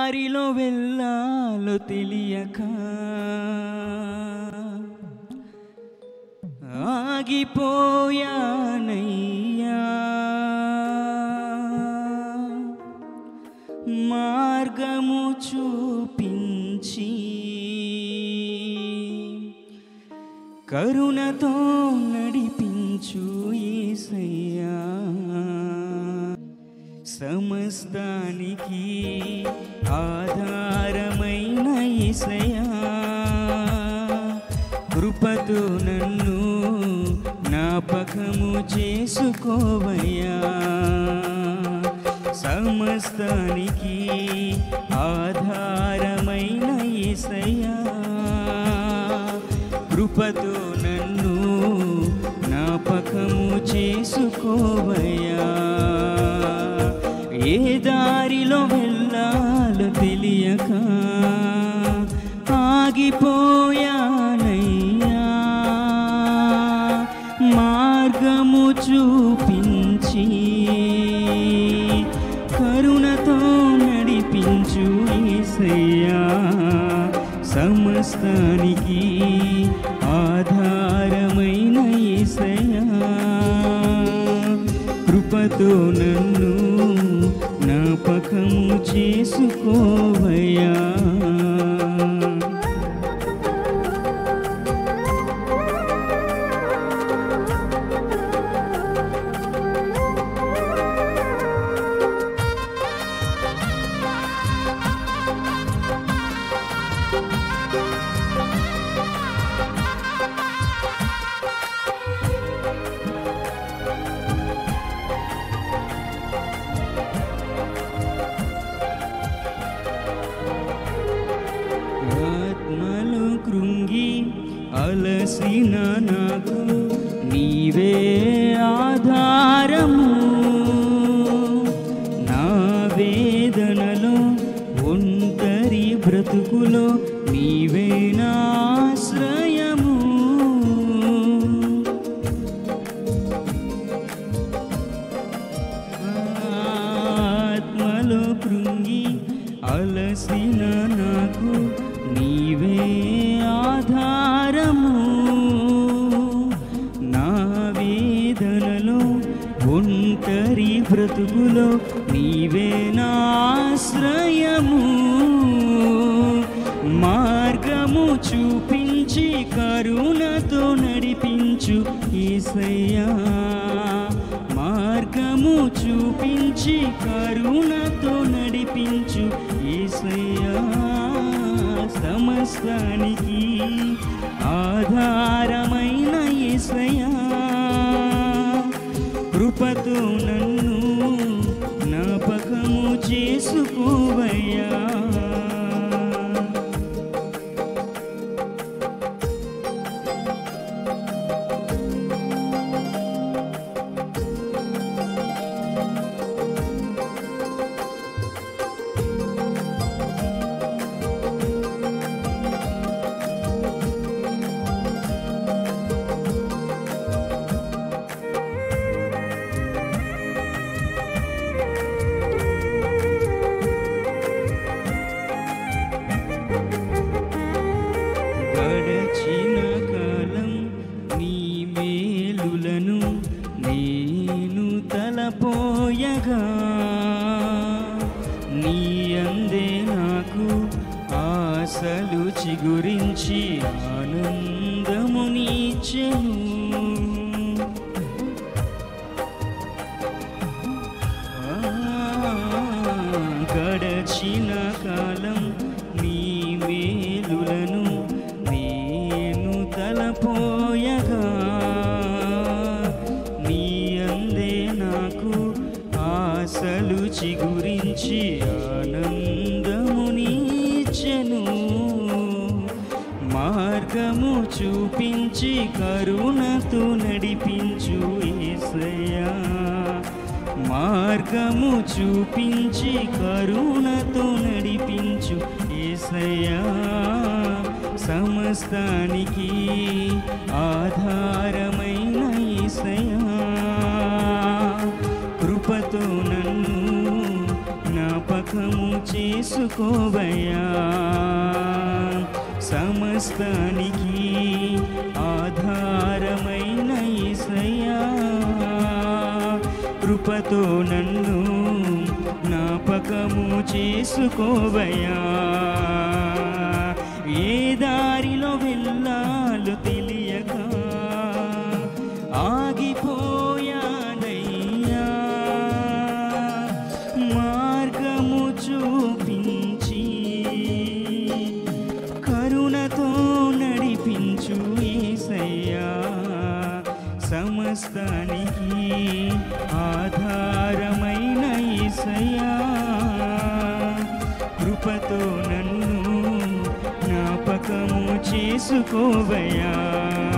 దారిలో వెళ్ళాలో తెలియక ఆగిపోయానయ్యా మార్గము చూపించి కరుణతో నడిపించు ఏసయ్యా సమస్తానికి ఆధారమైన ఏసయ్యా కృపతో నన్ను జ్ఞాపకము చేసుకోవయ్యా సమస్తానికి ఆధారమైన ఏసయ్యా కృపతో నన్ను జ్ఞాపకము చేసుకోవయ్యా ఏ దారిలో వెళ్ళాలో తెలియక ఆగిపోయానయ్యా మార్గము చూపించి కరుణతో నడిపించు ఏసయ్యా సమస్తానికి ఆధారమైన ఏసయ్యా కృపతో నన్ను జ్ఞాపకము చేసుకోవయ్యా ఆత్మలు కృంగి అలసిన నాకు నీవే ఆధారము నా వేదనలో ఒంటరి బ్రతుకులో నీవే నా ఆశ్రయము ఆత్మలో కృంగి అలసిన నాకు నీవే ఆధారము నా వేదనలో ఒంటరి బ్రతుకులో నీవే నా ఆశ్రయము మార్గము చూపించి కరుణతో నడిపించు ఈసయ్యా మార్గము చూపించి కరుణతో నడిపించు ఈసయ్యా సమస్తానికి ఆధారమైన ఈసయ్యా కృపతో నన్ను జ్ఞాపకము చేసుకోవయ్యా గడచిన కాలం నీ మేలులను నేను తలపోయగా నీ అందే నాకు ఆశలు చిగురించి ఆనందము నీచెను గడచిన కాలం నీ మేలులను నేను తలపోయగా నీ అందే నాకు ఆశలు చిగురించి ఆనందము నీచెను మార్గము చూపించి కరుణతో నడిపించు ఏసయ్యా మార్గము చూపించి కరుణతో నడిపించు ఏసయ్యా సమస్తానికి ఆధారమైన ఏసయ్యా కృపతో నన్ను జ్ఞాపక జ్ఞాపకము చేసుకోవయా సమస్తానికి ఆధారమైన ఈసయ్యా కృపతో నన్ను జ్ఞాపకము చేసుకోవయా ఏ దారిలో వెళ్ళాలో తెలియక ఆగిపోయానయ్యా మార్గము చూపించి కరుణతో నడిపించు ఏసయ్యా సమస్తానికి ఆధారమైన ఏసయ్యా కృపతో నన్ను జ్ఞాపకము చేసుకోవయా